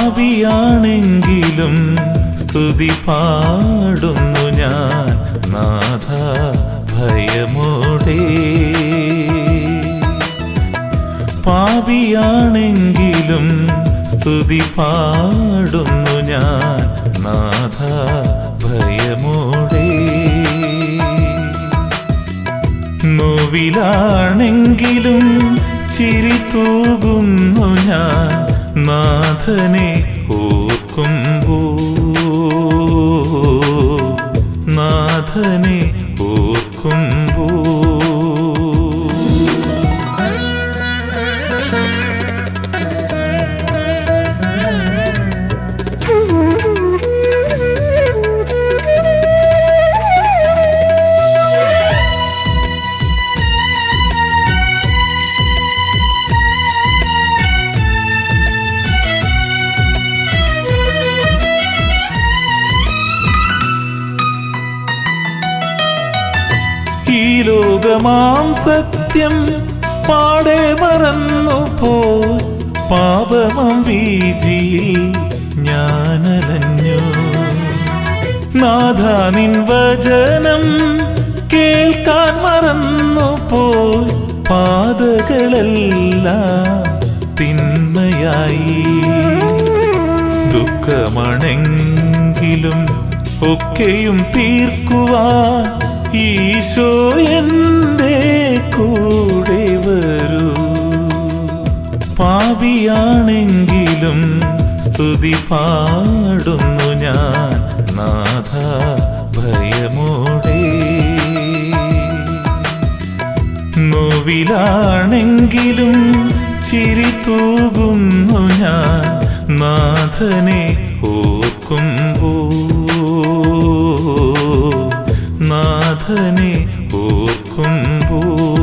പാവിയാണെങ്കിലും സ്തുതി പാടുന്നു ഞാൻ നാഥ ഭയമോടെ പാവിയാണെങ്കിലും സ്തുതി പാടുന്നു ഞാൻ നാഥ ഭയമോടെ നോവിലാണെങ്കിലും ചിരി തൂകുന്നു ഞാൻ നാഥനെ ഓർക്കുമ്പോ നാഥനെ ഓർക്കുമ്പോ ഈ ലോകമാം സത്യം പാടെ മറന്നു പോ പാപമാം വീജിയിൽ ഞാനലഞ്ഞു നാഥ നിൻ വചനം കേൾക്കാൻ മറന്നു പോയി പാതകളെല്ലാം തിന്മയായി ദുഃഖമാണെങ്കിലും ഒക്കെയും തീർക്കുവാൻ ഈശോ എൻ്റെ കൂടെ വരൂ പാവിയാണെങ്കിലും സ്തുതി പാടുന്നു ഞാൻ നാഥ ഭയമോടെ നോവിലാണെങ്കിലും ചിരി തൂകുന്നു ഞാൻ നാഥനെ ഓർക്കുമ്പോ നാഥനെ ഓർക്കുമ്പോ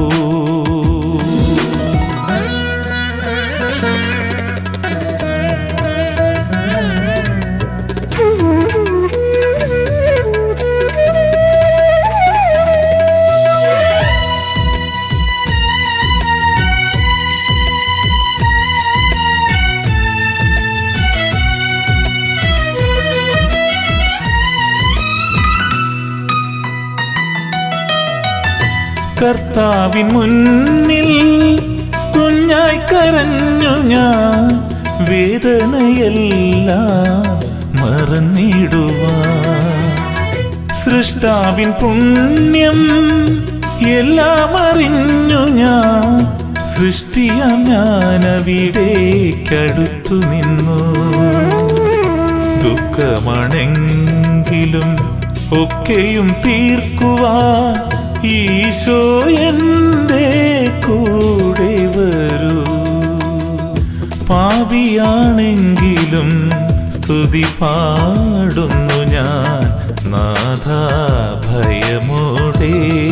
കർത്താവിൻ മുന്നിൽ കുഞ്ഞായി കരഞ്ഞു ഞാൻ വേദനയെല്ലാം മറന്നിടുവാൻ സൃഷ്ടാവിൻ പുണ്യം എല്ലാം അറിഞ്ഞു ഞാൻ സൃഷ്ടിയാം ഞാൻ അവിടേക്കടുത്തു നിന്നു ദുഃഖമാണെങ്കിലും ഒക്കെയും തീർക്കുവാൻ ഈശോ എൻ്റെ കൂടെ വരൂ പാവിയാണെങ്കിലും സ്തുതി പാടുന്നു ഞാൻ നാഥ ഭയമോടെ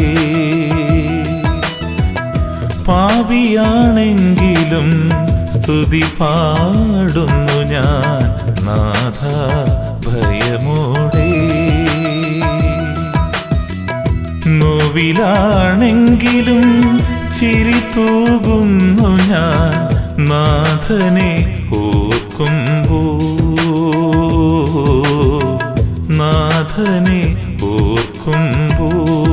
പാവിയാണെങ്കിലും സ്തുതി പാടുന്നു ഞാൻ നാഥ ഭയമോടെ നോവിലാണെങ്കിലും ചിരി തൂകുന്നു ഞാൻ നാഥനെ ഓർക്കുമ്പോ നാഥനെ ഓർക്കുമ്പോ